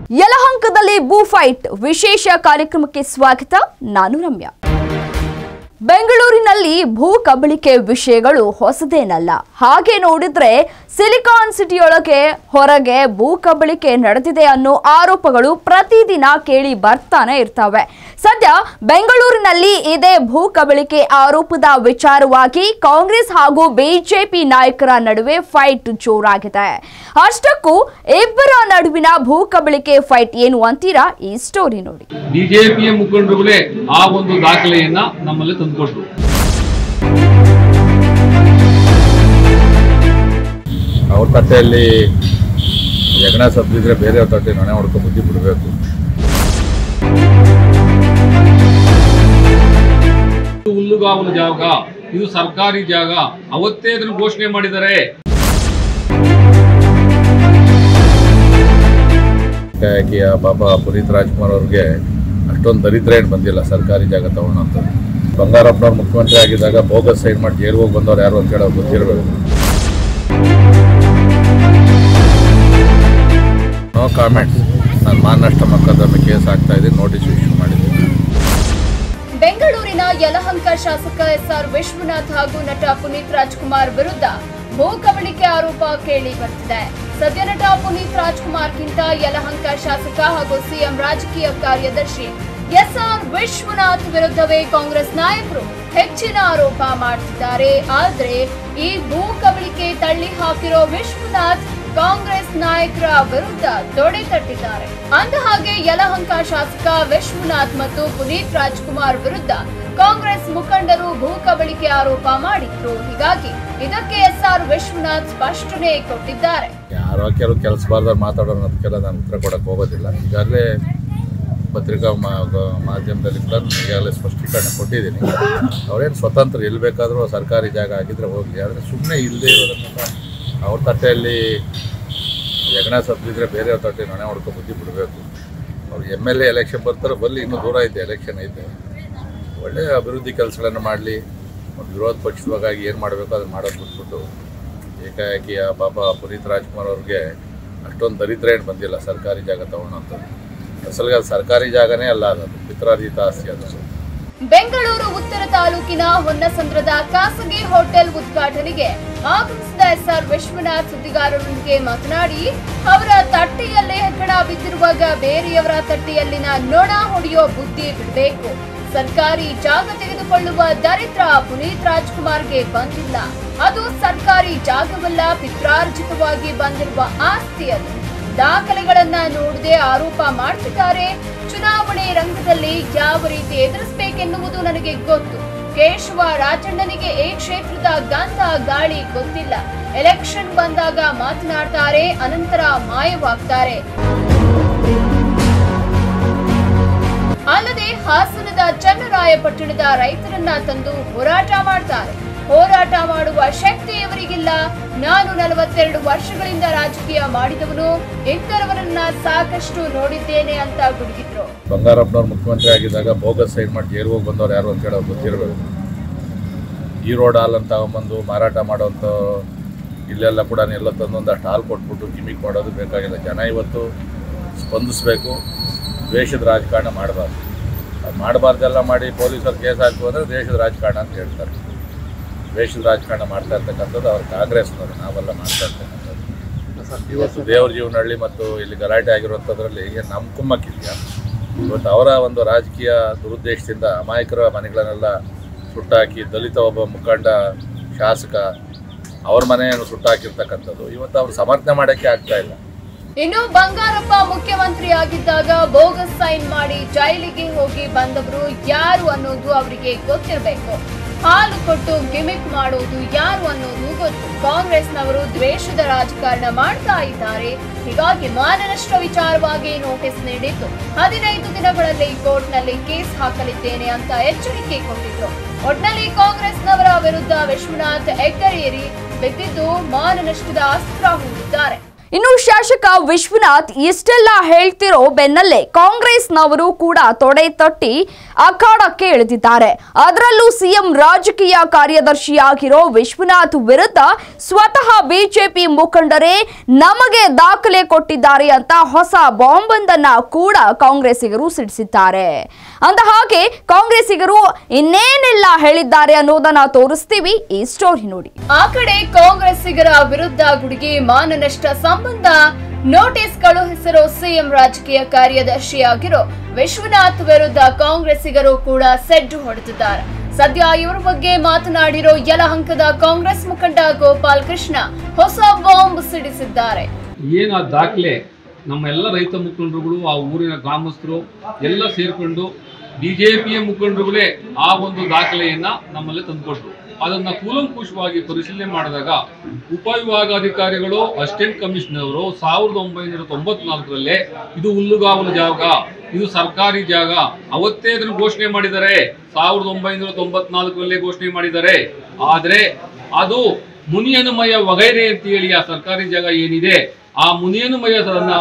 ಯಲಹಂಕದಲ್ಲಿ ಬೂ fight ವಿಶೇಷ ಕಾರ್ಯಕ್ರಮಕ್ಕೆ ಸ್ವಾಗತ ನಾನು ರಮ್ಯಾ ಬೆಂಗಳೂರಿನಲ್ಲಿ ಭೂ ಕಬಳಿಕೆ ವಿಷಯಗಳು ಹೊಸದೇನಲ್ಲ ಹಾಗೆ ನೋಡಿದ್ರೆ ಸಿಲಿಕಾನ್ ಸಿಟಿಯೊಳಗೆ ಹೊರಗೆ ಭೂ ಕಬಳಿಕೆ ನಡೆದಿದೆ ಅನ್ನೋ ಆರೋಪಗಳು ಪ್ರತಿದಿನ ಕೇಳಿ ಬರ್ತಾನೆ ಇರ್ತವೆ ಸದ್ಯ ಬೆಂಗಳೂರಿನಲ್ಲಿ ಇದೇ ಭೂ ಕಬಳಿಕೆ ಆರೋಪದ ವಿಚಾರವಾಗಿ ಕಾಂಗ್ರೆಸ್ ಹಾಗೂ ಬಿಜೆಪಿ ನಾಯಕರ ನಡುವೆ ಫೈಟ್ ಜೋರಾಗಿದೆ ಅಷ್ಟಕ್ಕೂ ಇಬ್ಬರ ನಡುವಿನ ಭೂ ಕಬಳಿಕೆ ಫೈಟ್ ಏನು ಅಂತೀರಾ ಈ ಸ್ಟೋರಿ ನೋಡಿ ಬಿಜೆಪಿಯ ಮುಖಂಡರುಗಳೇ ಆ ಒಂದು ದಾಖಲೆಯನ್ನ ನಮ್ಮಲ್ಲಿ ತಂದುಕೊಟ್ರು ಅವ್ರ ತಟ್ಟೆಯಲ್ಲಿ ಹೆಗಣ ಸಬ್ಬಿದ್ರೆ ಬೇರೆಯವ್ರ ತಟ್ಟೆ ನೊಣೆ ಹೊಡ್ಕೊ ಬುದ್ಧಿ ಬಿಡಬೇಕು ಇದು ಹುಲ್ಲುಗಾವಲು ಜಾಗ ಇದು ಸರ್ಕಾರಿ ಜಾಗ ಅವತ್ತೇ ಅದನ್ನು ಘೋಷಣೆ ಮಾಡಿದ್ದಾರೆ ಯಾಕೆ ಆ ಪಾಪ ಪುನೀತ್ ರಾಜ್ಕುಮಾರ್ ಅವ್ರಿಗೆ ಅಷ್ಟೊಂದು ದರಿದ್ರ ಏನು ಬಂದಿಲ್ಲ ಸರ್ಕಾರಿ ಜಾಗ ತಗೊಳ್ಳೋಂಥದ್ದು ಬಂಗಾರಪ್ಪನವ್ರು ಮುಖ್ಯಮಂತ್ರಿ ಆಗಿದ್ದಾಗ ಬೋಗಸ್ ಸೈನ್ ಮಾಡಿ ಜೈಲ್ಗೆ ಹೋಗಿ ಬಂದವ್ರು ಯಾರು ಅಂತ ಹೇಳೋದು ಗೊತ್ತಿರಬೇಕು ನೋ ಕಾಮೆಂಟ್ಸ್ ನಾನು ಮಾನನಷ್ಟ ಮೊಕದ್ದಮೆ ಕೇಸ್ ಆಗ್ತಾ ಇದ್ದೀನಿ ನೋಟಿಸ್ ಇಶ್ಯೂ ಮಾಡಿದ್ದೀನಿ ಬೆಂಗಳೂರಿನ ಯಲಹಂಕ ಶಾಸಕ ಎಸ್ಆರ್ ವಿಶ್ವನಾಥ್ ಹಾಗೂ ನಟ ಪುನೀತ್ ರಾಜ್ಕುಮಾರ್ ವಿರುದ್ಧ ಭೂ ಕಬಳಿಕೆ ಆರೋಪ ಕೇಳಿ ಬರ್ತಿದೆ ಸದ್ಯ ನಟ ಪುನೀತ್ ರಾಜ್ಕುಮಾರ್ಗಿಂತ ಯಲಹಂಕ ಶಾಸಕ ಹಾಗೂ ಸಿಎಂ ರಾಜಕೀಯ ಕಾರ್ಯದರ್ಶಿ ಎಸ್ಆರ್ ವಿಶ್ವನಾಥ್ ವಿರುದ್ಧವೇ ಕಾಂಗ್ರೆಸ್ ನಾಯಕರು ಹೆಚ್ಚಿನ ಆರೋಪ ಮಾಡ್ತಿದ್ದಾರೆ ಆದ್ರೆ ಈ ಭೂ ಕಬಳಿಕೆ ತಳ್ಳಿ ಹಾಕಿರೋ ವಿಶ್ವನಾಥ್ ಕಾಂಗ್ರೆಸ್ ನಾಯಕರ ವಿರುದ್ಧ ತೊಡೆ ತಟ್ಟಿದ್ದಾರೆ ಅಂದಹಾಗೆ ಯಲಹಂಕ ಶಾಸಕ ವಿಶ್ವನಾಥ್ ಮತ್ತು ಪುನೀತ್ ರಾಜ್ಕುಮಾರ್ ವಿರುದ್ಧ ಕಾಂಗ್ರೆಸ್ ಮುಖಂಡರು ಭೂ ಕಬಳಿಕೆ ಆರೋಪ ಮಾಡಿದ್ರು ಹೀಗಾಗಿ ಇದಕ್ಕೆ ಎಸ್ಆರ್ ವಿಶ್ವನಾಥ್ ಸ್ಪಷ್ಟನೆ ಕೊಟ್ಟಿದ್ದಾರೆ ಯಾರೋ ಕೆಲವು ಕೆಲಸ ಬಾರ್ದವ್ರು ಮಾತಾಡೋರು ಅದಕ್ಕೆಲ್ಲ ನಾನು ಉತ್ತರ ಕೊಡಕ್ಕೆ ಹೋಗೋದಿಲ್ಲ ಈಗಾಗಲೇ ಪತ್ರಿಕಾ ಮಾ- ಗ- ಮಾಧ್ಯಮದಲ್ಲಿ ಕೂಡ ನಾನು ಈಗಾಗಲೇ ಸ್ಪಷ್ಟೀಕರಣ ಕೊಟ್ಟಿದ್ದೀನಿ ಅವ್ರೇನು ಸ್ವತಂತ್ರ ಎಲ್ಲಿ ಬೇಕಾದರೂ ಸರ್ಕಾರಿ ಜಾಗ ಆಗಿದ್ರೆ ಹೋಗಲಿ ಆದರೆ ಸುಮ್ಮನೆ ಇಲ್ಲದೆ ಇರೋದನ್ನೆಲ್ಲ ಅವ್ರ ತಟ್ಟೆಯಲ್ಲಿ ಹೆಗಣ ಸಬ್ಬಿದ್ರೆ ಬೇರೆಯವ್ರ ತಟ್ಟೆ ನೊಣೆ ಹೊಡ್ಕೊ ಬುದ್ಧಿ ಬಿಡಬೇಕು ಅವ್ರು ಎಮ್ ಎಲ್ ಎ ಎಲೆಕ್ಷನ್ ಬರ್ತಾರೆ ಬಲ್ಲಿ ಇನ್ನೂ ದೂರ ಐತೆ ಎಲೆಕ್ಷನ್ ಐತೆ ಒಳ್ಳೆಯ ಅಭಿವೃದ್ಧಿ ಕೆಲಸಗಳನ್ನು ಮಾಡಲಿ ಒಂದು ವಿರೋಧ ಪಕ್ಷದವಾಗಿ ಏನು ಮಾಡಬೇಕು ಅದನ್ನು ಮಾಡೋದು ಬಿಟ್ಬಿಟ್ಟು ಏಕಾಏಕಿ ಆ ಪಾಪ ಪುನೀತ್ ರಾಜ್ಕುಮಾರ್ ಅವ್ರಿಗೆ ಅಷ್ಟೊಂದು ದರಿದ್ರ ಏನು ಬಂದಿಲ್ಲ ಸರ್ಕಾರಿ ಜಾಗ ತಗೊಳ್ಳೋಂಥದ್ದು ಅಸಲಿಗೆ ಅದು ಸರ್ಕಾರಿ ಜಾಗನೇ ಅಲ್ಲ ಅದು ಪಿತ್ರಾರ್ಜಿತ ಆಸ್ತಿ ಅದು ಬೆಂಗಳೂರು ಉತ್ತರ ತಾಲೂಕಿನ ಹೊನ್ನಸಂದ್ರದ ಖಾಸಗಿ ಹೋಟೆಲ್ ಉದ್ಘಾಟನೆಗೆ ಆಗಮಿಸಿದ ಎಸ್ಆರ್ ವಿಶ್ವನಾಥ್ ಸುದ್ದಿಗಾರರೊಂದಿಗೆ ಮಾತನಾಡಿ ಅವರ ತಟ್ಟೆಯಲ್ಲೇ ಹೆಗ್ಗಣ ಬಿದ್ದಿರುವಾಗ ಬೇರೆಯವರ ತಟ್ಟೆಯಲ್ಲಿನ ನೊಣ ಹೊಡೆಯೋ ಬುದ್ಧಿ ಬಿಡಬೇಕು ಸರ್ಕಾರಿ ಜಾಗ ತೆಗೆದುಕೊಳ್ಳುವ ದರಿದ್ರ ಪುನೀತ್ ರಾಜ್ಕುಮಾರ್ಗೆ ಬಂದಿಲ್ಲ ಅದು ಸರ್ಕಾರಿ ಜಾಗವಲ್ಲ ಪಿತ್ರಾರ್ಜಿತವಾಗಿ ಬಂದಿರುವ ಆಸ್ತಿ ಅದು ದಾಖಲೆಗಳನ್ನ ನೋಡದೆ ಆರೋಪ ಮಾಡ್ತಿದ್ದಾರೆ ಚುನಾವಣೆ ರಂಗದಲ್ಲಿ ಯಾವ ರೀತಿ ಎದುರಿಸಬೇಕೆನ್ನುವುದು ನನಗೆ ಗೊತ್ತು ಕೇಶವ ರಾಜಣ್ಣನಿಗೆ ಈ ಕ್ಷೇತ್ರದ ಗಂಧ ಗಾಳಿ ಗೊತ್ತಿಲ್ಲ ಎಲೆಕ್ಷನ್ ಬಂದಾಗ ಮಾತನಾಡ್ತಾರೆ ಅನಂತರ ಮಾಯವಾಗ್ತಾರೆ ಅಲ್ಲದೆ ಹಾಸನದ ಚನ್ನರಾಯಪಟ್ಟಣದ ರೈತರನ್ನ ತಂದು ಹೋರಾಟ ಮಾಡ್ತಾರೆ ಹೋರಾಟ ಮಾಡುವ ಶಕ್ತಿ ಇವರಿಗಿಲ್ಲ ನಾನು ನಲವತ್ತೆರಡು ವರ್ಷಗಳಿಂದ ರಾಜಕೀಯ ಮಾಡಿದವನು ಇಂಥವರನ್ನ ಸಾಕಷ್ಟು ನೋಡಿದ್ದೇನೆ ಅಂತ ಗುಡುಗಿದ್ರು ಬಂಗಾರಪ್ಪನವ್ರು ಮುಖ್ಯಮಂತ್ರಿ ಆಗಿದ್ದಾಗ ಬೋಗಸ್ ಸೈನ್ ಮಾಡಿ ಜೈಲ್ಗೆ ಹೋಗಿ ಬಂದವ್ರು ಯಾರು ಅಂತ ಹೇಳೋದು ಗೊತ್ತಿರಬೇಕು ಈ ರೋಡ್ ಹಾಲ್ ಅಂತ ತಗೊಂಬಂದು ಮಾರಾಟ ಮಾಡೋಂಥ ಇಲ್ಲೆಲ್ಲ ಕೂಡ ಎಲ್ಲ ತಂದೊಂದಷ್ಟು ಹಾಲು ಕೊಟ್ಬಿಟ್ಟು ಗಿಮಿಕ್ ಮಾಡೋದು ಬೇಕಾಗಿಲ್ಲ ಜನ ಇವತ್ತು ಸ್ಪಂದಿಸಬೇಕು ದ್ವೇಷದ ರಾಜಕಾರಣ ಮಾಡಬಾರ್ದು ಅದು ಮಾಡಬಾರ್ದೆಲ್ಲ ಮಾಡಿ ಪೊಲೀಸರು ಕೇಸ್ ಹಾಕು ಅಂದರೆ ದೇಶದ ರಾಜಕಾರಣ ಅಂತ ಹೇಳ್ತಾರೆ ದ್ವೇಷದ ರಾಜಕಾರಣ ಮಾಡ್ತಾ ಇರ್ತಕ್ಕಂಥದ್ದು ಅವ್ರು ಕಾಂಗ್ರೆಸ್ನವರು ನಾವೆಲ್ಲ ಮಾಡ್ತಾ ಇರ್ತಕ್ಕಂಥದ್ದು ಇವತ್ತು ದೇವ್ರ ಜೀವನಹಳ್ಳಿ ಮತ್ತು ಇಲ್ಲಿ ಗಲಾಟೆ ಆಗಿರುವಂಥದ್ರಲ್ಲಿ ಏನು ನಮ್ಮ ಕುಮ್ಮಕ್ಕಿದೆಯಾ ಇವತ್ತು ಅವರ ಒಂದು ರಾಜಕೀಯ ದುರುದ್ದೇಶದಿಂದ ಅಮಾಯಕರ ಮನೆಗಳನ್ನೆಲ್ಲ ಸುಟ್ಟಾಕಿ ದಲಿತ ಒಬ್ಬ ಮುಖಂಡ ಶಾಸಕ ಅವ್ರ ಮನೆಯನ್ನು ಸುಟ್ಟಾಕಿರ್ತಕ್ಕಂಥದ್ದು ಇವತ್ತು ಅವ್ರು ಸಮರ್ಥನೆ ಮಾಡೋಕ್ಕೆ ಆಗ್ತಾ ಇಲ್ಲ ಇನ್ನು ಬಂಗಾರಪ್ಪ ಮುಖ್ಯಮಂತ್ರಿ ಆಗಿದ್ದಾಗ ಬೋಗಸ್ ಸೈನ್ ಮಾಡಿ ಜೈಲಿಗೆ ಹೋಗಿ ಬಂದವರು ಯಾರು ಅನ್ನೋದು ಅವರಿಗೆ ಗೊತ್ತಿರಬೇಕು ಹಾಲು ಕೊಟ್ಟು ಗಿಮಿಕ್ ಮಾಡೋದು ಯಾರು ಅನ್ನೋದು ಗೊತ್ತು ಕಾಂಗ್ರೆಸ್ನವರು ದ್ವೇಷದ ರಾಜಕಾರಣ ಮಾಡ್ತಾ ಇದ್ದಾರೆ ಹೀಗಾಗಿ ಮಾನನಷ್ಟ ವಿಚಾರವಾಗಿ ನೋಟಿಸ್ ನೀಡಿದ್ದು ಹದಿನೈದು ದಿನಗಳಲ್ಲಿ ಕೋರ್ಟ್ನಲ್ಲಿ ಕೇಸ್ ಹಾಕಲಿದ್ದೇನೆ ಅಂತ ಎಚ್ಚರಿಕೆ ಕೊಟ್ಟಿದ್ರು ಒಟ್ನಲ್ಲಿ ಕಾಂಗ್ರೆಸ್ನವರ ವಿರುದ್ಧ ವಿಶ್ವನಾಥ್ ಹೆಗ್ಗರೇರಿ ಬಿದ್ದಿದ್ದು ಮಾನನಷ್ಟದ ಅಸ್ತ್ರ ಹೂಡಿದ್ದಾರೆ ಇನ್ನು ಶಾಸಕ ವಿಶ್ವನಾಥ್ ಇಷ್ಟೆಲ್ಲ ಹೇಳ್ತಿರೋ ಬೆನ್ನಲ್ಲೇ ಕಾಂಗ್ರೆಸ್ನವರು ಕೂಡ ತೊಡೆ ತಟ್ಟಿ ಅಖಾಡಕ್ಕೆ ಇಳಿದಿದ್ದಾರೆ ಅದರಲ್ಲೂ ಸಿಎಂ ರಾಜಕೀಯ ಕಾರ್ಯದರ್ಶಿಯಾಗಿರೋ ವಿಶ್ವನಾಥ್ ವಿರುದ್ಧ ಸ್ವತಃ ಬಿಜೆಪಿ ಮುಖಂಡರೇ ನಮಗೆ ದಾಖಲೆ ಕೊಟ್ಟಿದ್ದಾರೆ ಅಂತ ಹೊಸ ಬಾಂಬ್ ಒಂದನ್ನ ಕೂಡ ಕಾಂಗ್ರೆಸ್ಸಿಗರು ಸಿಡಿಸಿದ್ದಾರೆ ಅಂದ ಹಾಗೆ ಕಾಂಗ್ರೆಸ್ಸಿಗರು ಇನ್ನೇನೆಲ್ಲ ಹೇಳಿದ್ದಾರೆ ಅನ್ನೋದನ್ನ ತೋರಿಸ್ತೀವಿ ಈ ಸ್ಟೋರಿ ನೋಡಿ ಆ ಕಡೆ ಕಾಂಗ್ರೆಸ್ಸಿಗರ ವಿರುದ್ಧ ಗುಡುಗಿ ಮಾನನಷ್ಟ ಸಂಬಂಧ ನೋಟಿಸ್ ಕಳುಹಿಸಿರೋ ಸಿಎಂ ರಾಜಕೀಯ ಕಾರ್ಯದರ್ಶಿಯಾಗಿರೋ ವಿಶ್ವನಾಥ್ ವಿರುದ್ಧ ಕಾಂಗ್ರೆಸ್ಸಿಗರು ಕೂಡ ಸೆಡ್ಡು ಹೊಡೆದಿದ್ದಾರೆ ಸದ್ಯ ಇವರ ಬಗ್ಗೆ ಮಾತನಾಡಿರೋ ಯಲಹಂಕದ ಕಾಂಗ್ರೆಸ್ ಮುಖಂಡ ಗೋಪಾಲ್ ಕೃಷ್ಣ ಹೊಸ ಬಾಂಬ್ ಸಿಡಿಸಿದ್ದಾರೆ ಏನು ಆ ದಾಖಲೆ ನಮ್ಮ ಎಲ್ಲ ರೈತ ಮುಖಂಡರುಗಳು ಆ ಊರಿನ ಗ್ರಾಮಸ್ಥರು ಎಲ್ಲ ಸೇರ್ಕೊಂಡು ಬಿಜೆಪಿಯ ಮುಖಂಡರುಗಳೇ ಆ ಒಂದು ದಾಖಲೆಯನ್ನ ನಮ್ಮಲ್ಲಿ ತಂದುಕೊಟ್ರು ಅದನ್ನ ಕೂಲಂಕುಷವಾಗಿ ಪರಿಶೀಲನೆ ಮಾಡಿದಾಗ ಉಪವಿಭಾಗಾಧಿಕಾರಿಗಳು ಅಸಿಸ್ಟೆಂಟ್ ಕಮಿಷನರ್ ಅವರು ಸಾವಿರದ ಒಂಬೈನೂರ ತೊಂಬತ್ನಾಲ್ಕರಲ್ಲೇ ಇದು ಹುಲ್ಲುಗಾವಲು ಜಾಗ ಇದು ಸರ್ಕಾರಿ ಜಾಗ ಅವತ್ತೇ ಅದನ್ನು ಘೋಷಣೆ ಮಾಡಿದ್ದಾರೆ ಸಾವಿರದ ಒಂಬೈನೂರ ತೊಂಬತ್ನಾಲ್ಕರಲ್ಲೇ ಘೋಷಣೆ ಮಾಡಿದ್ದಾರೆ ಆದ್ರೆ ಅದು ಮುನಿಯನುಮಯ ವಗೈರೆ ಅಂತ ಹೇಳಿ ಆ ಸರ್ಕಾರಿ ಜಾಗ ಏನಿದೆ ಆ ಮುನಿಯನುಮಯ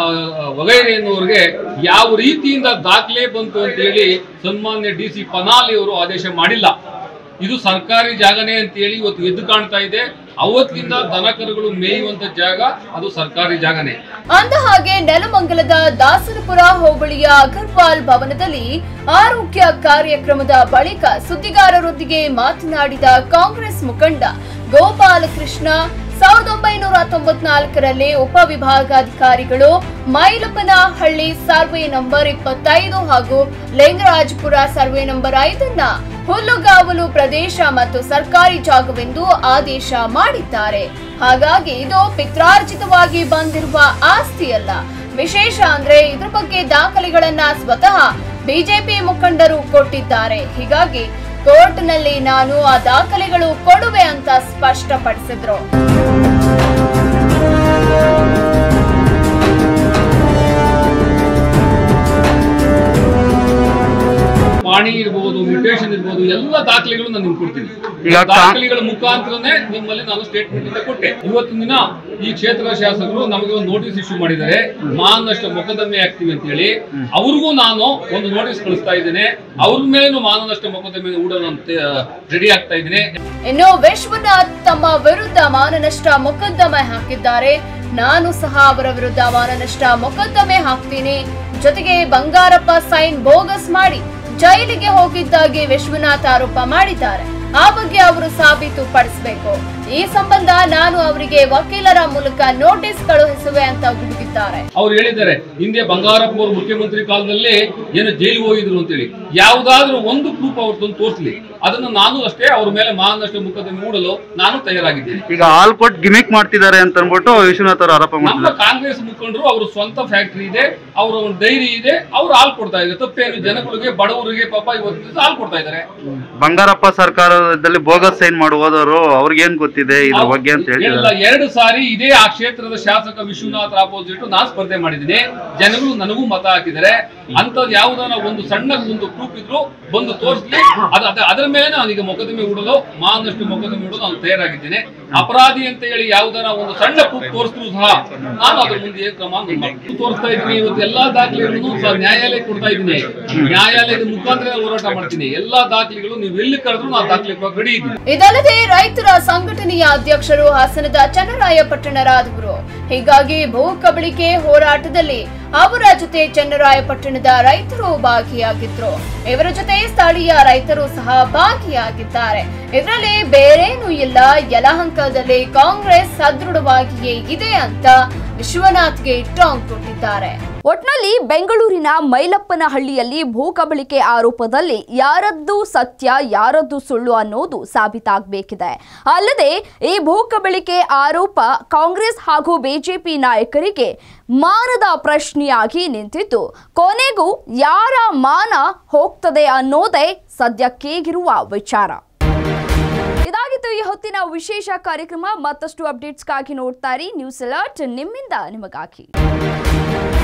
ವಗೈರೆ ಎನ್ನುವರಿಗೆ ಯಾವ ರೀತಿಯಿಂದ ದಾಖಲೆ ಬಂತು ಅಂತ ಹೇಳಿ ಸನ್ಮಾನ್ಯ ಡಿ ಸಿ ಪನಾಲಿ ಅವರು ಆದೇಶ ಮಾಡಿಲ್ಲ ಇದು ಸರ್ಕಾರಿ ಜಾಗನೇ ಅಂತ ಹೇಳಿ ಇವತ್ತು ಎದ್ದು ಕಾಣ್ತಾ ಇದೆ ಅವತ್ತಿನಿಂದ ದನಕರುಗಳು ಮೇಯುವಂತ ಜಾಗ ಅದು ಸರ್ಕಾರಿ ಜಾಗನೇ ಅಂದ ಹಾಗೆ ನೆಲಮಂಗಲದ ದಾಸನಪುರ ಹೋಬಳಿಯ ಅಗರ್ವಾಲ್ ಭವನದಲ್ಲಿ ಆರೋಗ್ಯ ಕಾರ್ಯಕ್ರಮದ ಬಳಿಕ ಸುದ್ದಿಗಾರರೊಂದಿಗೆ ಮಾತನಾಡಿದ ಕಾಂಗ್ರೆಸ್ ಮುಖಂಡ ಗೋಪಾಲಕೃಷ್ಣ ಸಾವಿರದ ಒಂಬೈನೂರ ತೊಂಬತ್ನಾಲ್ಕರಲ್ಲಿ ಉಪವಿಭಾಗಾಧಿಕಾರಿಗಳು ಮೈಲಪ್ಪನಹಳ್ಳಿ ಸರ್ವೆ ನಂಬರ್ ಇಪ್ಪತ್ತೈದು ಹಾಗೂ ಲಿಂಗರಾಜಪುರ ಸರ್ವೆ ನಂಬರ್ ಐದನ್ನ ಹುಲ್ಲುಗಾವಲು ಪ್ರದೇಶ ಮತ್ತು ಸರ್ಕಾರಿ ಜಾಗವೆಂದು ಆದೇಶ ಮಾಡಿದ್ದಾರೆ ಹಾಗಾಗಿ ಇದು ಪಿತ್ರಾರ್ಜಿತವಾಗಿ ಬಂದಿರುವ ಆಸ್ತಿಯಲ್ಲ ವಿಶೇಷ ಅಂದ್ರೆ ಇದ್ರ ಬಗ್ಗೆ ದಾಖಲೆಗಳನ್ನ ಸ್ವತಃ ಬಿಜೆಪಿ ಮುಖಂಡರು ಕೊಟ್ಟಿದ್ದಾರೆ ಹೀಗಾಗಿ ಕೋರ್ಟ್ನಲ್ಲಿ ನಾನು ಆ ದಾಖಲೆಗಳು ಕೊಡುವೆ ಅಂತ ಸ್ಪಷ್ಟಪಡಿಸಿದ್ರು ಪಾಣಿ ಇರ್ಬೋದು ಮ್ಯೂಟೇಷನ್ ಇರ್ಬೋದು ಎಲ್ಲ ದಾಖಲೆಗಳು ನಾನು ನಿಮ್ಗೆ ಕೊಡ್ತೀನಿ ಈಗ ಕಾ- ದಾಖಲೆಗಳ ಮುಖಾಂತರನೇ ನಿಮ್ಮಲ್ಲಿ ನಾನು ಸ್ಟೇಟ್ಮೆಂಟ್ ಇಂದ ಕೊಟ್ಟೆ ಇವತ್ತಿನ ದಿನ ಈ ಕ್ಷೇತ್ರ ಶಾಸಕರು ನಮಗೆ ಒಂದು ನೋಟಿಸ್ ಇಶ್ಯೂ ಮಾಡಿದ್ದಾರೆ ಮಾನನಷ್ಟ ಮೊಕದ್ದಮೆ ಆಗ್ತೀವಿ ಅಂತ ಹೇಳಿ ಅವ್ರಿಗೂ ನಾನು ಒಂದು ನೋಟಿಸ್ ಕಳಿಸ್ತಾ ಇದ್ದೇನೆ ಅವ್ರ ಮೇಲೂ ಮಾನನಷ್ಟ ಮೊಕದ್ದಮೆ ಹೂಡೋಣ ರೆಡಿ ಆಗ್ತಾ ಇದ್ದೀನಿ ಇನ್ನು ವಿಶ್ವನಾಥ್ ತಮ್ಮ ವಿರುದ್ಧ ಮಾನನಷ್ಟ ಮೊಕದ್ದಮೆ ಹಾಕಿದ್ದಾರೆ ನಾನು ಸಹ ಅವರ ವಿರುದ್ಧ ಮಾನನಷ್ಟ ಮೊಕದ್ದಮೆ ಹಾಕ್ತೀನಿ ಜೊತೆಗೆ ಬಂಗಾರಪ್ಪ ಸೈನ್ ಬೋಗಸ್ ಮಾಡಿ ಜೈಲಿಗೆ ಹೋಗಿದ್ದಾಗಿ ವಿಶ್ವನಾಥ್ ಆರೋಪ ಮಾಡಿದ್ದಾರೆ ಆ ಬಗ್ಗೆ ಅವರು ಸಾಬೀತು ಪಡಿಸಬೇಕು ಈ ಸಂಬಂಧ ನಾನು ಅವರಿಗೆ ವಕೀಲರ ಮೂಲಕ ನೋಟಿಸ್ ಕಳುಹಿಸುವೆ ಅಂತ ಗುಡುಗಿದ್ದಾರೆ ಅವ್ರು ಹೇಳಿದ್ದಾರೆ ಹಿಂದೆ ಬಂಗಾರಪ್ಪ ಅವರು ಮುಖ್ಯಮಂತ್ರಿ ಕಾಲದಲ್ಲಿ ಏನು ಜೈಲಿಗೆ ಹೋಗಿದ್ರು ಅಂತೇಳಿ ಯಾವುದಾದ್ರೂ ಒಂದು ಪ್ರೂಫ್ ಅವ್ರು ತಂದು ತೋರಿಸ್ಲಿ ಅದನ್ನು ನಾನು ಅಷ್ಟೇ ಅವ್ರ ಮೇಲೆ ಮಾನನಷ್ಟ ಮುಖದಲ್ಲಿ ಮೂಡಲು ನಾನು ತಯಾರಾಗಿದ್ದೇನೆ ಈಗ ಹಾಲ್ ಕೊಟ್ಟು ಗಿಮಿಕ್ ಮಾಡ್ತಿದ್ದಾರೆ ಅಂತ ಅನ್ಬಿಟ್ಟು ವಿಶ್ವನಾಥ್ ಅವರು ಆರೋಪ ನಮ್ಮ ಮಾಡ್ತಿದ್ದಾರೆ ಕಾಂಗ್ರೆಸ್ ಮುಖಂಡರು ಅವ್ರ ಸ್ವಂತ ಫ್ಯಾಕ್ಟರಿ ಇದೆ ಅವರ ಒಂದು ಡೈರಿ ಇದೆ ಅವ್ರು ಹಾಲು ಕೊಡ್ತಾ ಇದ್ದಾರೆ ತಪ್ಪೇನು ಜನಗಳಿಗೆ ಬಡವರಿಗೆ ಪಾಪ ಇವತ್ತು ದಿವಸ ಹಾಲು ಕೊಡ್ತಾ ಇದ್ದಾರೆ ಬಂಗಾರಪ್ಪ ಸರ್ಕಾರದಲ್ಲಿ ಬೋಗಸ್ ಸೈನ್ ಮಾಡಿ ಹೋದವರು ಅವ್ರಿಗೇನ್ ಗೊತ್ತಿದೆ ಇದ್ರ ಬಗ್ಗೆ ಅಂತ ಇಲ್ಲ, ಹೇಳ್ತಿದ್ದಾರೆ ಎರಡು ಸಾರಿ ಇದೇ ಆ ಕ್ಷೇತ್ರದ ಶಾಸಕ ವಿಶ್ವನಾಥ್ ಆಪೋಸಿಟ್ ನಾನು ಸ್ಪರ್ಧೆ ಮಾಡಿದ್ದೀನಿ ಜನಗಳು ನನಗೂ ಮತ ಹಾಕಿದ್ದಾರೆ ಅಂತದ್ ಯಾವ್ದಾನ ಒಂದು ಸಣ್ಣ ಒಂದು ಪ್ರೂಫ್ ಇದ್ರು ಬಂದು ತೋರಿಸ್ಲಿ ಅದ ಅದ- ಅದರ ಮೇಲೆ ನಾನು ಈಗ ಮೊಕದ್ದಮೆ ಹೂಡಲು ಮಾನಷ್ಟು ಮೊಕದ್ದಮೆ ಹೂಡಲು ನಾನು ತಯಾರಾಗಿದ್ದೇನೆ ಅಪರಾಧಿ ಅಂತ ಹೇಳಿ ಯಾವ್ದಾನ ಒಂದು ಸಣ್ಣ ಪ್ರೂಫ್ ತೋರಿಸಿದ್ರು ಸಹ ನಾನು ಅದ್ರ ಮುಂದೆ ಏನ್ ಕ್ರಮ ನಾನು ಮಾಡ್ತೀನಿ. ತೋರಿಸ್ತಾ ಇದ್ದೀನಿ ಇವತ್ತು ಎಲ್ಲಾ ದಾಖಲೆಗಳನ್ನು ಸಹ ನ್ಯಾಯಾಲಯ ಕೊಡ್ತಾ ಇದ್ದೀನಿ ನ್ಯಾಯಾಲಯದ ಮುಖಾಂತರ ಹೋರಾಟ ಮಾಡ್ತೀನಿ ಎಲ್ಲಾ ದಾಖಲೆಗಳು ನೀವು ಎಲ್ಲಿ ಕರೆದ್ರು ನಾನು ದಾಖಲೆ ಕೊಡಕ್ಕೆ ರೆಡಿ ಇದ್ದೀನಿ ಇದಲ್ಲದೆ ರೈತರ ಸಂಘಟನೆಯ ಅಧ್ಯಕ್ಷರು ಹಾಸನದ ಚನ್ನರಾಯಪಟ್ಟಣರಾದವರು ಹೀಗಾಗಿ ಭೂ ಕಬಳಿಕೆ ಹೋರಾಟದಲ್ಲಿ ಅವರ ಜೊತೆ ಚನ್ನರಾಯಪಟ್ಟಣದ ರೈತರು ಭಾಗಿಯಾಗಿದ್ರು ಇವರ ಜೊತೆ ಸ್ಥಳೀಯ ರೈತರು ಸಹ ಭಾಗಿಯಾಗಿದ್ದಾರೆ ಇದರಲ್ಲಿ ಬೇರೇನೂ ಇಲ್ಲ ಯಲಹಂಕದಲ್ಲಿ ಕಾಂಗ್ರೆಸ್ ಸದೃಢವಾಗಿಯೇ ಇದೆ ಅಂತ ವಿಶ್ವನಾಥ್ಗೆ ಟಾಂಗ್ ಕೊಟ್ಟಿದ್ದಾರೆ ಒಟ್ನಲ್ಲಿ ಬೆಂಗಳೂರಿನ ಮೈಲಪ್ಪನಹಳ್ಳಿಯಲ್ಲಿ ಭೂ ಕಬಳಿಕೆ ಆರೋಪದಲ್ಲಿ ಯಾರದ್ದು ಸತ್ಯ ಯಾರದ್ದು ಸುಳ್ಳು ಅನ್ನೋದು ಸಾಬೀತಾಗಬೇಕಿದೆ ಅಲ್ಲದೆ ಈ ಭೂ ಕಬಳಿಕೆ ಆರೋಪ ಕಾಂಗ್ರೆಸ್ ಹಾಗೂ ಬಿಜೆಪಿ ನಾಯಕರಿಗೆ ಮಾನದ ಪ್ರಶ್ನೆಯಾಗಿ ನಿಂತಿದ್ದು ಕೊನೆಗೂ ಯಾರ ಮಾನ ಹೋಗ್ತದೆ ಅನ್ನೋದೇ ಸದ್ಯಕ್ಕೀಗಿರುವ ವಿಚಾರ ಇದಾಗಿತ್ತು ಈ ಹೊತ್ತಿನ ವಿಶೇಷ ಕಾರ್ಯಕ್ರಮ ಮತ್ತಷ್ಟು ಅಪ್ಡೇಟ್ಸ್ಗಾಗಿ ನೋಡ್ತಾ ಇರಿ ನ್ಯೂಸ್ ಅಲರ್ಟ್ ನಿಮ್ಮಿಂದ ನಿಮಗಾಗಿ